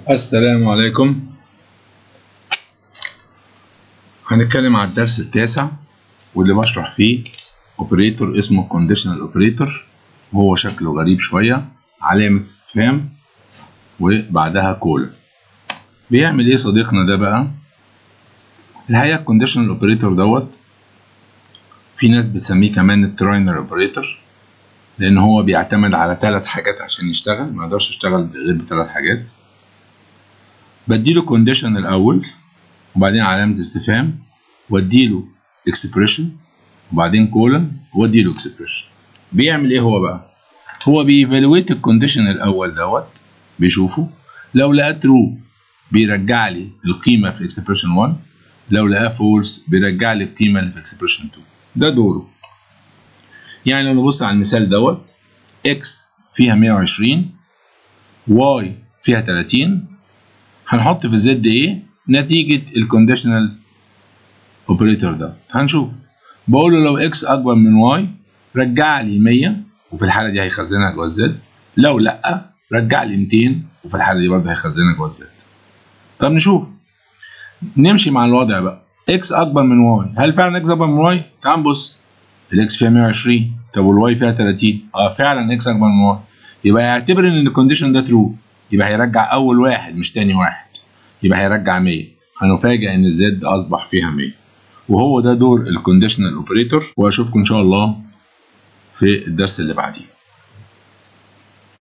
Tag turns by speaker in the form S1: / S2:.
S1: السلام عليكم هنتكلم على الدرس التاسع واللي بشرح فيه اوبريتور اسمه كونديشنال اوبريتور وهو شكله غريب شوية علامة استفهام وبعدها كولا بيعمل ايه صديقنا ده بقى الحقيقة الكونديشنال اوبريتور دوت في ناس بتسميه كمان التراينر اوبريتور لان هو بيعتمد على ثلاث حاجات عشان يشتغل ما يقدرش يشتغل غير بثلاث حاجات بديله كونديشن الاول وبعدين علامه استفهام واديله اكسبريشن وبعدين كولن واديله اكسبريشن بيعمل ايه هو بقى هو بييفالويت الكونديشن الاول دوت بيشوفه لو لقاه ترو بيرجع لي القيمه في اكسبريشن 1 لو لقاه فولس بيرجع لي القيمه اللي في اكسبريشن 2 ده دوره يعني لو نبص على المثال دوت اكس فيها 120 واي فيها 30 هنحط في زد ايه نتيجة الكونديشنال اوبريتور ده هنشوف بقول له لو اكس اكبر من واي رجع لي 100 وفي الحالة دي هيخزنها جوه الزد لو لا رجع لي 200 وفي الحالة دي برضه هيخزنها جوه الزد طب نشوف نمشي مع الوضع بقى اكس اكبر من واي هل فعلا اكس اكبر من واي تعال نبص الاكس فيها 120 طب والواي فيها 30 اه فعلا اكس اكبر من واي يبقى يعتبر ان الكونديشن ده ترو يبقى هيرجع اول واحد مش تاني واحد يبقى هيرجع 100 هنفاجئ ان الزد اصبح فيها 100 وهو ده دور الكونديشنال اوبريتور واشوفكم ان شاء الله في الدرس اللي بعديه